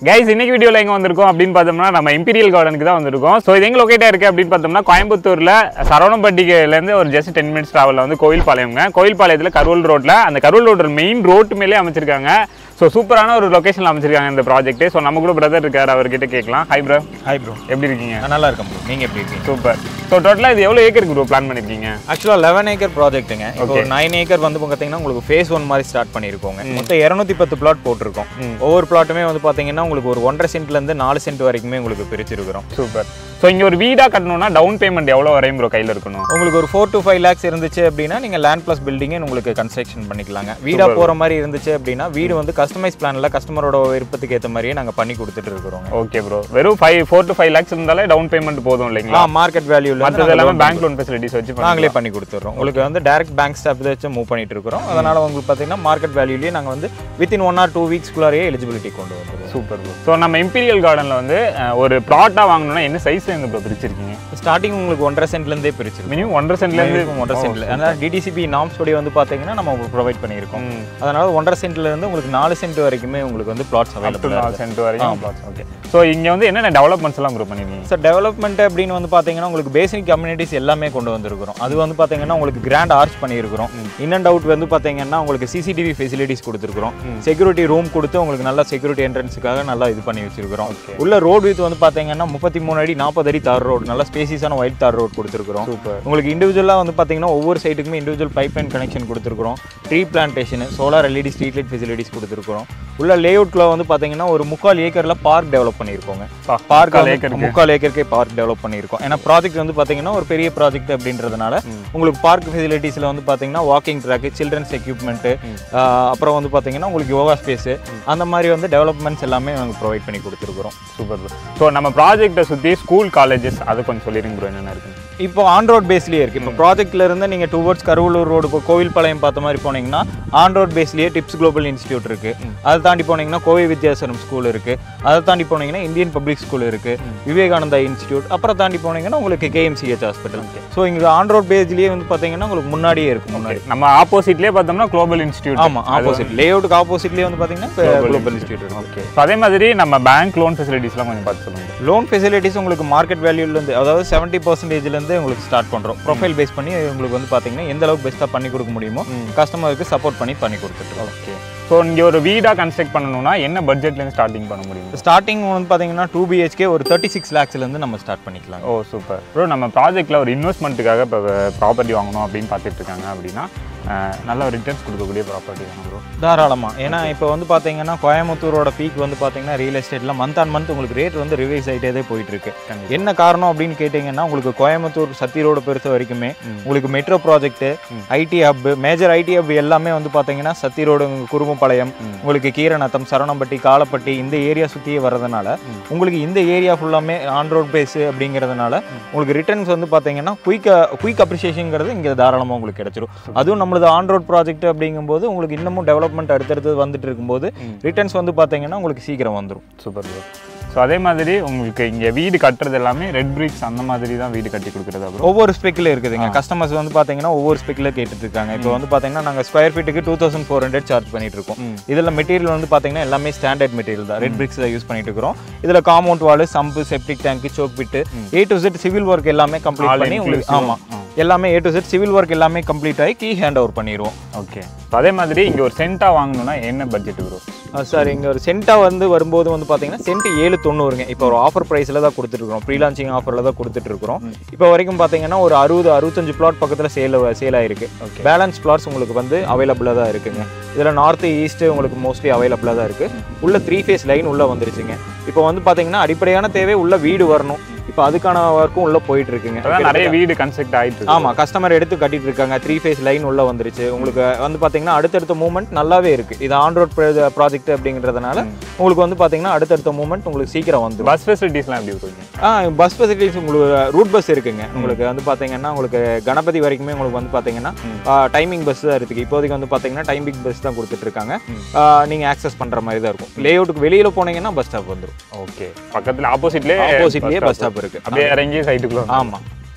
Guys இன்னைக்கு வீடியோவில் எங்கே வந்திருக்கோம் அப்படின்னு பார்த்தோம்னா நம்ம இம்பீரியல் கார்டனுக்கு தான் வந்திருக்கோம் ஸோ இது எங்கே லொக்கேட்டாக இருக்குது அப்படின்னு பார்த்தோம்னா கோயம்புத்தூரில் சரவணம்பட்டியிலேருந்து ஒரு ஜஸ்ட் டென் மினிட்ஸ் ட்ராவலில் வந்து கோயில்பாளையம்ங்க கோயில்பாளையத்தில் கரூல் ரோட்டில் அந்த கரூல் ரோடு மெயின் ரோட்டு மேலே அமைச்சிருக்காங்க ஸோ சூப்பரான ஒரு லொக்கேஷனில் அமைச்சிருக்காங்க இந்த ப்ராஜெக்ட் ஸோ நம்ம கூட பிரதர் இருக்கார் அவர்கிட்ட கேட்கலாம் ஹை ப்ரோ ஹாய் ப்ரோ எப்படி இருக்கீங்க நல்லா இருக்கேன் ப்ரோ நீங்கள் எப்படி இருக்கீங்க சூப்பர் ஸோ டோட்டலாக இது எவ்வளோ ஏக்கருக்கு ப்ரோ பிளான் பண்ணியிருக்கீங்க ஆக்சுவலாக லெவன் ஏக்கர் ப்ராஜெக்ட்டுங்க இப்போ ஒரு நைன் ஏக்கர் வந்து பார்த்தீங்கன்னா உங்களுக்கு ஃபேஸ் ஒன் மாதிரி ஸ்டார்ட் பண்ணியிருக்கோங்க மொத்தம் இரநூத்தி பத்து பிளாட் போட்டிருக்கோம் ஒவ்வொரு பிளாட்டுமே வந்து பார்த்தீங்கன்னா உங்களுக்கு ஒரு ஒன்றரை சென்ட்லேருந்து நாலு சென்ட் வரைக்குமே உங்களுக்கு பிரிச்சிருக்கிறோம் சூப்பர் ஸோ இங்கே ஒரு வீடாக கட்டணும்னா டவுன் பேமெண்ட் எவ்வளோ வரையும் ப்ரோ கையில் இருக்கணும் உங்களுக்கு ஒரு ஃபோர் to ஃபைவ் லேக்ஸ் இருந்துச்சு அப்படின்னா நீங்கள் லேண்ட் ப்ளஸ் பில்டிங்கே உங்களுக்கு கன்ஸ்ட்ரக்ஷன் பண்ணிக்கலாங்க வீடாக போகிற மாதிரி இருந்துச்சு அப்படின்னா வீடு வந்து கஸ்டமைஸ் பிளானில் கஸ்டமரோட விருப்பத்துக்கு ஏற்ற மாதிரியே நாங்கள் பண்ணி கொடுத்துட்டு இருக்கிறோங்க ஓகே ப்ரோ வெறும் five four to five lakhs இருந்தாலே டவுன் பேமெண்ட் போதும் இல்லைங்களா ஆ மார்க்கெட் வேல்யூவில் மற்றது எல்லாமே பேங்க் லோன் ஃபெசிலிட்டிஸ் வச்சு பண்ணலாம். நாங்களே பண்ணி கொடுத்துட்றோம் உங்களுக்கு வந்து டைரக்ட் பேங்க் ஸ்டாப் வச்சு மூவ் பண்ணிட்டு இருக்கிறோம் அதனால உங்களுக்கு பார்த்தீங்கன்னா மார்க்கெட் வேல்யூலேயே நாங்கள் வந்து வித்தின் ஒன் ஆர் டூ வீக்ஸ்குள்ளாரையே எலிஜிபிலிட்டி கொண்டு வந்துடுவோம் சூப்பர் ப்ரோ ஸோ நம்ம இம்பீரியல் கார்டனில் வந்து அஹ், ஒரு ப்ளாட்டாக வாங்கணும்னா என்ன சைஸ் எங்க ப்ரோ பிரிச்சிருக்கீங்க ஸ்டார்டிங் உங்களுக்கு ஒன்றரை சென்ட்லேருந்தே பிரிச்சிருக்கோம் மினிமம் ஒன்றரை சென்ட்லேருந்து ஒன்றரை சென்ட்ல அதனால் டிடிசிபி நாம்ஸ் படி வந்து பார்த்தீங்கன்னா நம்ம ப்ரொவைட் பண்ணியிருக்கோம் அதனால ஒன்றரை சென்ட்ல இருந்து உங்களுக்கு நாலு சென்ட் வரைக்குமே உங்களுக்கு வந்து பிளாட்ஸ் டு அவைலபிள் நாலு சென்ட் வரைக்கும் ஓகே ஸோ இங்கே வந்து என்னென்ன டெவலப்மெண்ட்ஸ் எல்லாம் ப்ரோ பண்ணிருக்கீங்க சார் டெவலப்மெண்ட் அப்படின்னு வந்து பார்த்தீங்கன்னா உங்களுக்கு பேசிக் கம்யூனிட்டிஸ் எல்லாமே கொண்டு வந்திருக்கிறோம் அது வந்து பார்த்தீங்கன்னா உங்களுக்கு கிராண்ட் ஆர்ச் பண்ணியிருக்கிறோம் இன் அண்ட் அவுட் வந்து பார்த்தீங்கன்னா உங்களுக்கு சிசிடிவி ஃபெசிலிட்டிஸ் கொடுத்துருக்குறோம் செக்யூரிட்டி ரூம் கொடுத்து உங்களுக்கு நல்ல செக்யூரிட்டி என்ட்ரன்ஸுக்காக நல்லா இது பண்ணி வச்சிருக்கிறோம் உள்ள ரோடு வித் வந்து பார்த்தீங்கன்னா முப்பத்தி மூணு அடி நாற்பது அடி தார் ரோடு நல்ல ஸ்பேசியஸான ஒயிட் தார் ரோடு கொடுத்துருக்குறோம் சூப்பர் உங்களுக்கு இண்டிவிஜுவலாக வந்து பார்த்தீங்கன்னா ஒவ்வொரு சைட்டுக்குமே இண்டிவிஜுவல் பைப் லைன் கனெக்ஷன் கொடுத்துருக்குறோம் tree plantation solar LED street light facilities கொடுத்துருக்குறோம் உள்ள லேஅவுட்ல வந்து பார்த்தீங்கன்னா ஒரு முக்கால் ஏக்கரில் பார்க் டெவலப் பண்ணியிருக்கோங்க பார்க் முக்கால் ஏக்கருக்கு. முக்கால் ஏக்கருக்கே பார்க் டெவலப் பண்ணியிருக்கோம் ஏன்னா ப்ராஜெக்ட் வந்து பார்த்தீங்கன்னா ஒரு பெரிய ப்ராஜெக்ட் அப்படின்றதுனால உங்களுக்கு பார்க் ஃபெசிலிட்டிஸில் வந்து பார்த்தீங்கன்னா வாக்கிங் ட்ராக் சில்ட்ரன்ஸ் எக்யூப்மெண்ட்டு அப்புறம் வந்து பார்த்தீங்கன்னா உங்களுக்கு யோகா ஸ்பேஸு அந்த மாதிரி வந்து டெவலப்மெண்ட்ஸ் எல்லாமே நாங்கள் ப்ரொவைட் பண்ணி கொடுத்துருக்குறோம் சூப்பர் ப்ரோ ஸோ நம்ம ப்ராஜெக்ட்டை சுற்றி ஸ்கூல் காலேஜஸ் அது கொஞ்சம் சொல்லிடுங்க ப்ரோ என்னென்ன இருக்குன்னு இப்போ ஆன் ரோட் பேஸ்லேயே இருக்குது இப்போ ப்ராஜெக்ட்ல இருந்து நீங்கள் டுவர்ட்ஸ் கருவலூர் ரோடு இப்போ கோவில்பாளையம் பார்த்த மாதிரி போனீங்கன்னா ஆன் ரோட் பேஸ்லேயே டிப்ஸ் குளோபல் இன்ஸ்டியூட் இருக்குது அதை தாண்டி போனீங்கன்னா கோவை வித்யாசரம் ஸ்கூல் இருக்குது அதை தாண்டி போனீங்கன்னா இந்தியன் பப்ளிக் ஸ்கூல் இருக்குது விவேகானந்தா இன்ஸ்டியூட் அப்புறம் தாண்டி போனீங்கன்னா உங்களுக்கு கேஎம்சிஹெச் ஹாஸ்பிட்டல் ஸோ இங்கே ஆன் ரோட் பேஸ்லேயே வந்து பார்த்தீங்கன்னா உங்களுக்கு முன்னாடியே இருக்கும் முன்னாடி நம்ம ஆப்போசிட்லேயே பார்த்தோம்னா குளோபல் இன்ஸ்டியூட் ஆமாம் ஆப்போசிட் லேஅவுட்டுக்கு ஆப்போசிட்லேயே வந்து பார்த்தீங்கன்னா குளோபல் இன்ஸ்டியூட் இருக்கும் ஓகே ஸோ அதே மாதிரி நம்ம பேங்க் லோன் ஃபெசிலிட்டிஸ்லாம் கொஞ்சம் பார்த்து சொல்லுங்க லோன் ஃபெசிலிட்டிஸ் உங்களுக்கு மார்க்கெட் வேல்யூலேருந்து அதாவது செவன்ட்டி பர்சன்டேஜ்லேருந்து உங்களுக்கு ஸ்டார்ட் பண்ணுறோம் ப்ரொஃபைல் பேஸ் பண்ணி உங்களுக்கு வந்து பார்த்தீங்கன்னா எந்த அளவுக்கு பெஸ்ட்டாக பண்ணி கொடுக்க முடியுமோ கஸ்டமருக்கு சப்போர்ட் பண்ணி பண்ணி கொடுத்துட்ருக்கோம் ஓகே ஸோ இங்கே ஒரு வீடாக கன்ஸ்ட்ரக்ட் பண்ணணும்னா என்ன பட்ஜெட்லேருந்து ஸ்டார்டிங் பண்ண முடியும் ஸ்டார்டிங் வந்து பார்த்தீங்கன்னா டூ பிஹெச்கே ஒரு தேர்ட்டி சிக்ஸ் லேக்ஸ்லேருந்து நம்ம ஸ்டார்ட் பண்ணிக்கலாம் ஓ சூப்பர் ப்ரோ நம்ம ப்ராஜெக்ட்டில் ஒரு இன்வெஸ்ட்மெண்ட்டுக்காக இப்போ ப்ராப்பர்ட்டி வாங்கணும் அப்படின்னு பார்த்துட்டு இருக்காங்க அப்படின்னா அஹ், நல்ல ஒரு ரிட்டர்ன்ஸ் கொடுக்கக்கூடிய ப்ராப்பர்ட்டி வேணும் ப்ரோ தாராளமாக ஏன்னா இப்போ வந்து பார்த்தீங்கன்னா கோயம்புத்தூரோட பீக் வந்து பார்த்தீங்கன்னா ரியல் எஸ்டேட்டில் மந்த் ஆன் மந்த் உங்களுக்கு ரேட் வந்து ரிவைஸ் ஆகிட்டே போயிட்டு இருக்கு கண்டிப்பா. என்ன காரணம் அப்படின்னு கேட்டிங்கன்னா உங்களுக்கு கோயம்புத்தூர் சத்தி ரோடு பொறுத்த வரைக்குமே உங்களுக்கு metro project IT hub major IT hub எல்லாமே வந்து பார்த்தீங்கன்னா சத்தி ரோடு குருமபாளையம் உங்களுக்கு கீரநத்தம் சரணம்பட்டி காலப்பட்டி இந்த ஏரியா சுற்றியே வர்றதுனால உங்களுக்கு இந்த ஏரியா ஃபுல்லாமே ஆன் ரோட் பேஸ் அப்படிங்கிறதுனால உங்களுக்கு ரிட்டர்ன்ஸ் வந்து பார்த்தீங்கன்னா குயிக் குயிக் அப்ரிசியேஷனுங்கிறது இங்கே தாராளமாக உங்களுக்கு கிடைச்சிரும் அதுவும் நம்மளது ஆன் ரோட் ப்ராஜெக்ட் அப்படிங்கும்போது உங்களுக்கு இன்னமும் டெவலப்மெண்ட் அடுத்தடுத்து வந்துட்டு இருக்கும்போது ரிட்டர்ன்ஸ் வந்து பார்த்தீங்கன்னா உங்களுக்கு சீக்கிரம் வந்துடும் சூப்பர் ப்ரோ ஸோ அதே மாதிரி உங்களுக்கு இங்கே வீடு கட்டுறது எல்லாமே ரெட் பிரிக்ஸ் அந்த மாதிரி தான் வீடு கட்டி கொடுக்குறதா ப்ரோ ஒவ்வொரு ஸ்பெக்கில் இருக்குதுங்க கஸ்டமர்ஸ் வந்து பார்த்தீங்கன்னா ஒவ்வொரு ஸ்பெக்கில் கேட்டுட்டு இருக்காங்க இப்போ வந்து பார்த்தீங்கன்னா நாங்கள் ஸ்கொயர் ஃபீட்டுக்கு two thousand four hundred charge பண்ணிட்டு இருக்கோம் இதில் மெட்டீரியல் வந்து பார்த்தீங்கன்னா எல்லாமே ஸ்டாண்டர்ட் மெட்டீரியல் தான் ரெட் பிரிக்ஸ் யூஸ் பண்ணிட்டு இருக்கிறோம் இதில் compound wall sump septic tank soak pit A to Z civil work எல்லாமே கம்ப்ளீட் All பண்ணி உங்களுக்கு inclusive. ஆமாம் எல்லாமே A to Z civil work எல்லாமே கம்ப்ளீட் ஆகி கீ ஹேண்ட் ஓவர் பண்ணிடுவோம் ஓகே ஸோ அதே மாதிரி இங்கே ஒரு சென்ட்டாக வாங்கணும்னா என்ன பட்ஜெட் ப்ரோ சார் இங்கே ஒரு சென்ட்டாக வந்து வரும்போது வந்து பார்த்தீங்கன்னா சென்ட் ஏழு தொண்ணூறுங்க இப்போ ஒரு ஆஃபர் ப்ரைஸில் தான் கொடுத்துட்ருக்கோம் ப்ரீ லான்ச்சிங் ஆஃபரில் தான் கொடுத்துட்ருக்கோம் இப்போ வரைக்கும் பார்த்தீங்கன்னா ஒரு அறுபது அறுபத்தஞ்சு பிளாட் பக்கத்தில் சேல் சேல் ஆயிருக்கு பேலன்ஸ் பிளாட்ஸ் உங்களுக்கு வந்து அவைலபிளாக தான் இருக்குங்க இதில் நார்த்து ஈஸ்ட்டு உங்களுக்கு மோஸ்ட்லி அவைலபிளாக தான் இருக்குது உள்ள த்ரீ ஃபேஸ் லைன் உள்ளே வந்துருச்சுங்க இப்போ வந்து பார்த்தீங்கன்னா அடிப்படையான தேவை உள்ள வீடு வரணும் இப்போ அதுக்கான ஒர்க்கும் உள்ளே போயிட்டு இருக்குங்க அதான் நிறைய வீடு கன்ஸ்ட்ரக்ட் ஆயிட்டு இருக்கு ஆமா கஸ்டமர் எடுத்து கட்டிட்டு இருக்காங்க த்ரீ ஃபேஸ் லைன் உள்ள வந்துருச்சு உங்களுக்கு வந்து பாத்தீங்கன்னா அடுத்தடுத்த மூவ்மெண்ட் நல்லாவே இருக்கு இது ஆன் ரோட் ப்ராஜெக்ட் அப்படிங்கிறதுனால உங்களுக்கு வந்து பாத்தீங்கன்னா அடுத்தடுத்த மூவ்மெண்ட் உங்களுக்கு சீக்கிரம் வந்துடும் பஸ் ஃபெசிலிட்டிஸ்லாம் எப்படி கொடுங்க ஆ பஸ் ஃபெசிலிட்டிஸ் உங்களுக்கு ரூட் பஸ் இருக்குங்க உங்களுக்கு வந்து பாத்தீங்கன்னா உங்களுக்கு கணபதி வரைக்குமே உங்களுக்கு வந்து பாத்தீங்கன்னா டைமிங் பஸ் தான் இருக்கு இப்போதைக்கு வந்து பாத்தீங்கன்னா டைமிங் பஸ் தான் கொடுத்துட்டு இருக்காங்க ஆ, நீங்க ஆக்சஸ் பண்ற மாதிரி தான் இருக்கும் லே அவுட்டுக்கு வெளியில போனீங்கன்னா பஸ் ஸ்டாப் வந்துடும் ஓகே பக்கத்தில் ஆப்போசிட்லேயே ஆப்போசிட்லயே பஸ் ஸ்டாப் இருக்கு அப்படியே இறங்கி சைட்டுக்குள்ள ஆமா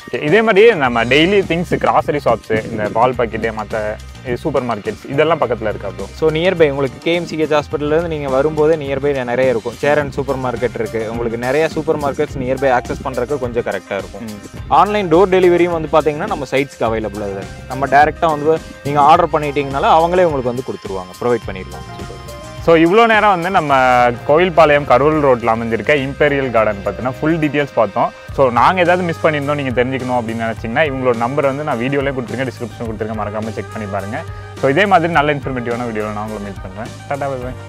Okay, இதே மாதிரி நம்ம டெய்லி திங்ஸ் கிராசரி ஷாப்ஸு இந்த பால் பாக்கெட்டு மற்ற சூப்பர் மார்க்கெட்ஸ் இதெல்லாம் பக்கத்தில் இருக்கா ப்ரோ ஸோ நியர்பை உங்களுக்கு கேஎம்சிஹெச் ஹாஸ்பிட்டல்லேருந்து நீங்கள் வரும்போதே நியர்பை நிறைய இருக்கும் சேரன் சூப்பர் மார்க்கெட் இருக்குது உங்களுக்கு நிறைய சூப்பர் மார்க்கெட்ஸ் நியர்பை ஆக்சஸ் பண்ணுறதுக்கு கொஞ்சம் கரெக்டாக இருக்கும் ஆன்லைன் டோர் டெலிவரியும் வந்து பார்த்தீங்கன்னா நம்ம சைட்ஸ்க்கு அவைலபிளாக தான் இருக்குது நம்ம டேரெக்டாக வந்து நீங்கள் ஆர்டர் பண்ணிட்டீங்கனால அவங்களே உங்களுக்கு வந்து கொடுத்துருவாங்க ப்ரொவைட் பண்ணிடுவாங்க சூப்பர் ஸோ இவ்வளோ நேரம் வந்து நம்ம கோவில்பாளையம் கரூர் ரோட்டில் அமைஞ்சிருக்க இம்பீரியல் கார்டன் பார்த்தீங்கன்னா ஃபுல் டீட்டெயில்ஸ் பார்த்தோம் ஸோ நாங்கள் ஏதாவது மிஸ் பண்ணியிருந்தோம் நீங்கள் தெரிஞ்சுக்கணும் அப்படின்னு நினச்சிங்கன்னா இவங்களோட நம்பர் வந்து நான் வீடியோலேயே கொடுத்துருக்கேன் டிஸ்கிரிப்ஷன் கொடுத்துருக்கேன் மறக்காமல் செக் பண்ணி பாருங்கள் ஸோ இதே மாதிரி நல்ல இன்ஃபர்மேட்டிவான வீடியோவில் நான் உங்களை மீட் பண்ணுறேன் டாடா பை